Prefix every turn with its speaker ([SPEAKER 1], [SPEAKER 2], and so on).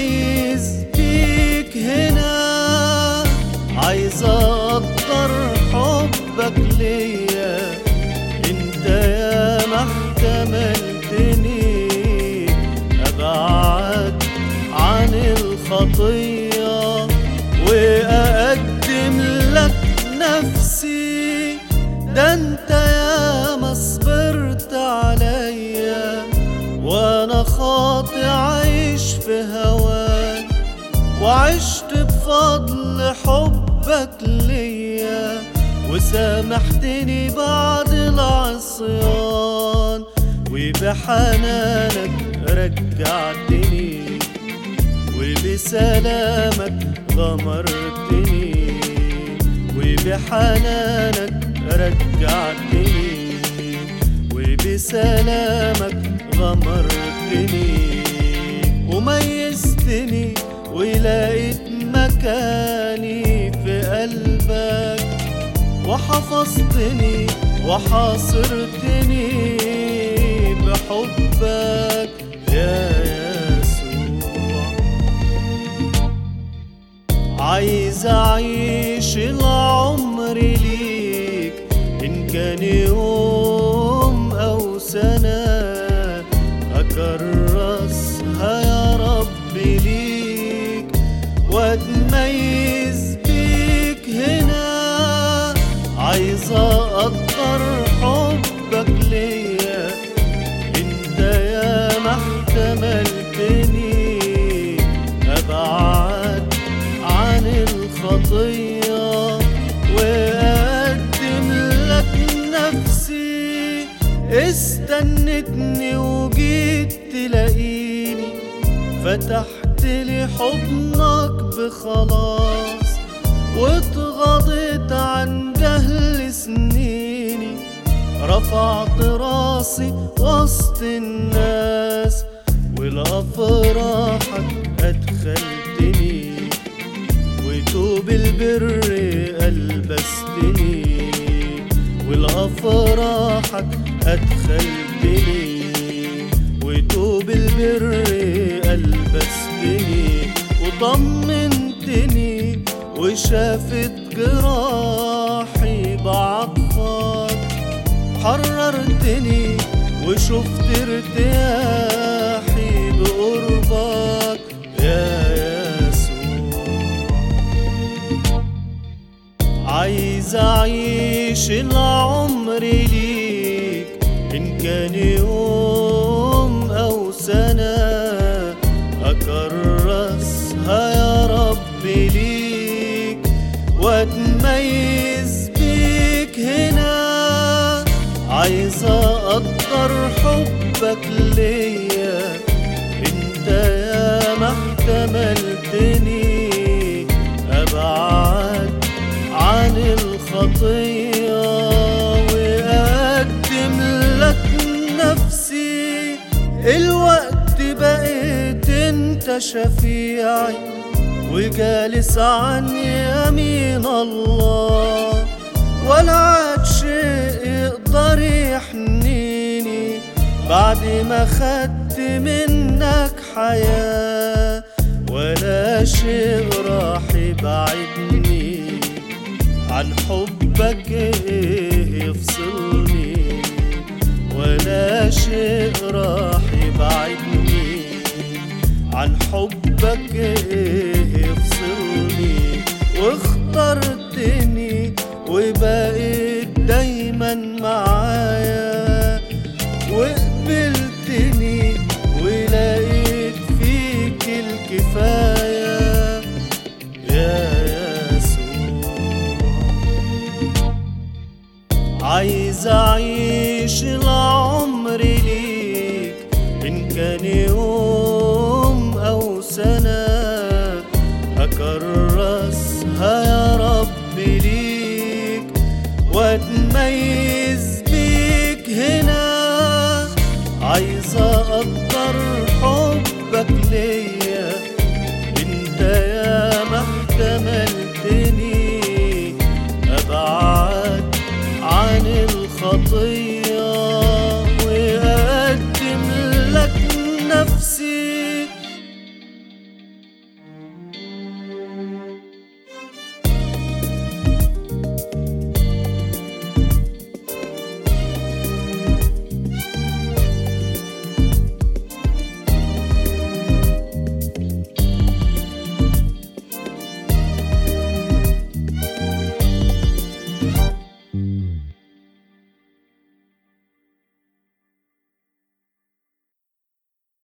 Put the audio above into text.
[SPEAKER 1] واتميز بيك هنا عايز اقدر حبك ليا انت يا ما احتملتني ابعد عن الخطيه واقدم لك نفسي ده انت يا ما صبرت عليا وانا خاطئ عايش في هواك وعشت بفضل حبك ليا وسامحتني بعد العصيان وبحنانك رجعتني وبسلامك غمرتني وبحنانك رجعتني وبسلامك غمرتني وميزتني ولقيت مكاني في قلبك وحفظتني وحاصرتني بحبك يا يسوع عايز أعيش العمر ليك إن كان يوم أو سنة أكرسها يا رب ليك وأتميز بيك هنا عايز أقدر حبك ليا انت يا ما احتملتني ابعد عن الخطيه واقدم لك نفسي استنتني وجيت تلاقيني فتحت لي حضنك بخلاص واتغاضيت عن جهل سنيني رفعت راسي وسط الناس ولأفراحك أدخلتني وتوب البر ألبستني ولأفراحك أدخلتني وتوب البر ألبستني وطمنتني وشافت جراحي بعطفك حررتني وشفت ارتياحي بقربك يا يسوع عايز أعيش العمر ليك إن كان يوم أو سنة أكرسها يا رب ليك وأتميز بيك هنا عايز أقدر حبك ليا انت يا ما احتملتني ابعد عن الخطيه واقدم لك نفسي الوقت بقيت انت شفيعي وجالس عن يمين الله ولا عاد شيء يقدر يحنيني بعد ما خدت منك حياة ولا شيء راح يبعدني عن حبك إيه يفصلني ولا شيء راح يبعدني عن حبك إيه يفصلني واخترتني وبقيت دايما معايا وقبلتني ولقيت فيك الكفاية يا يسوع عايز أعيش العمر ليك إن كان يوم أو سنة أكرسها يا رب ليك وأتميز بيك هنا عايز أقدر حبك ليا انت يا ما احتملتني ابعد عن الخطيه